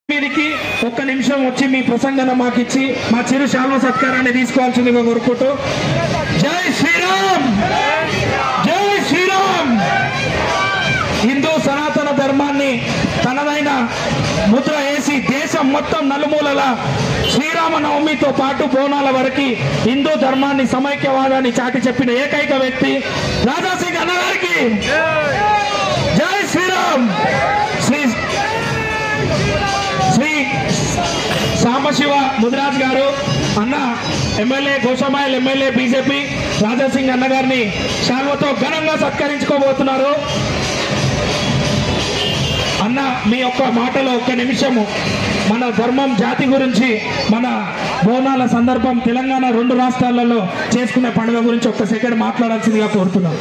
మీదికి ఒక్క నిమిషం వచ్చి మీ ప్రసంగన మాకు ఇచ్చి మా చిరు శాల్వ సత్కారాన్ని తీసుకోవాల్సిందిగా కోరుకుంటూ జై శ్రీరామ్ జై శ్రీరామ్ హిందూ సనాతన ధర్మాన్ని తనదైన ముద్ర వేసి దేశం మొత్తం నలుమూలల శ్రీరామ నవమితో పాటు బోనాల వరకు హిందూ ధర్మాన్ని సమైక్యవాదాన్ని చాటి చెప్పిన ఏకైక వ్యక్తి రాజాసింగ్ అన్నగారికి జై శ్రీరామ్ శ్రీ శ్రీ సాంబశివ ముదిరాజ్ గారు అన్న MLA Goshamahal MLA BJP Rajasingh అన్న గారిని శాల్వతో ఘనంగా సత్కరించుకోబోతున్నారు అన్న మీ యొక్క మాటలో ఒక్క నిమిషము మన ధర్మం జాతి గురించి మన బోనాల సందర్భం తెలంగాణ రెండు రాష్ట్రాలలో చేసుకునే పండుగ గురించి ఒక్క సెకండ్ మాట్లాడాల్సిందిగా కోరుతున్నాం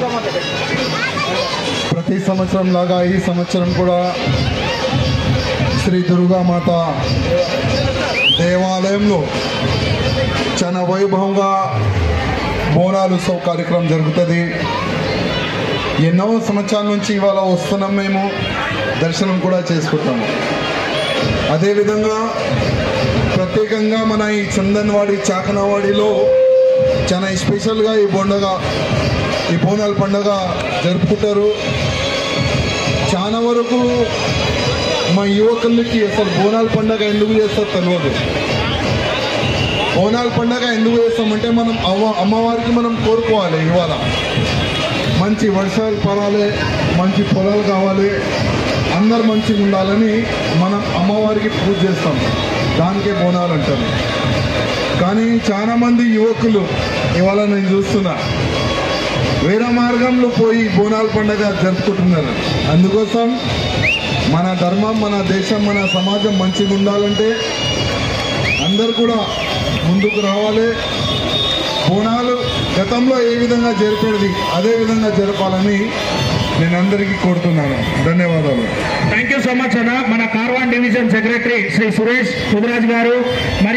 ప్రతి సంవత్సరం లాగా ఈ సంవత్సరం కూడా శ్రీ దుర్గామాత దేవాలయంలో చాలా వైభవంగా బోనాలు ఉత్సవ కార్యక్రమం జరుగుతుంది ఎన్నో సంవత్సరాల నుంచి ఇవాళ వస్తున్నాం మేము దర్శనం కూడా చేసుకుంటాము అదేవిధంగా ప్రత్యేకంగా మన ఈ చందన్వాడి చాకనవాడిలో చాలా స్పెషల్గా ఈ బొండగ ఈ బోనాల పండుగ జరుపుకుంటారు చాలా వరకు మా యువకులకి అసలు బోనాల పండుగ ఎందుకు చేస్తారో తెలియదు బోనాల పండుగ ఎందుకు చేస్తామంటే మనం అవ్వ అమ్మవారికి మనం కోరుకోవాలి ఇవాళ మంచి వర్షాలు పడాలి మంచి పొలాలు కావాలి అందరు మంచిగా ఉండాలని మనం అమ్మవారికి పూజ చేస్తాం దానికే బోనాలు అంటారు కానీ చాలా మంది యువకులు ఇవాళ నేను చూస్తున్నా వేరే మార్గంలో పోయి బోనాల పండుగ జరుపుకుంటున్నారు అందుకోసం మన ధర్మం మన దేశం మన సమాజం మంచిగా ఉండాలంటే అందరు కూడా ముందుకు రావాలి బోనాలు గతంలో ఏ విధంగా జరిపేది అదే విధంగా జరపాలని నేను అందరికీ కోరుతున్నాను ధన్యవాదాలు థ్యాంక్ యూ సో మచ్ అన్న మన కార్వాన్ డివిజన్ సెక్రటరీ శ్రీ సురేష్ ముదిరాజ్ గారు మరి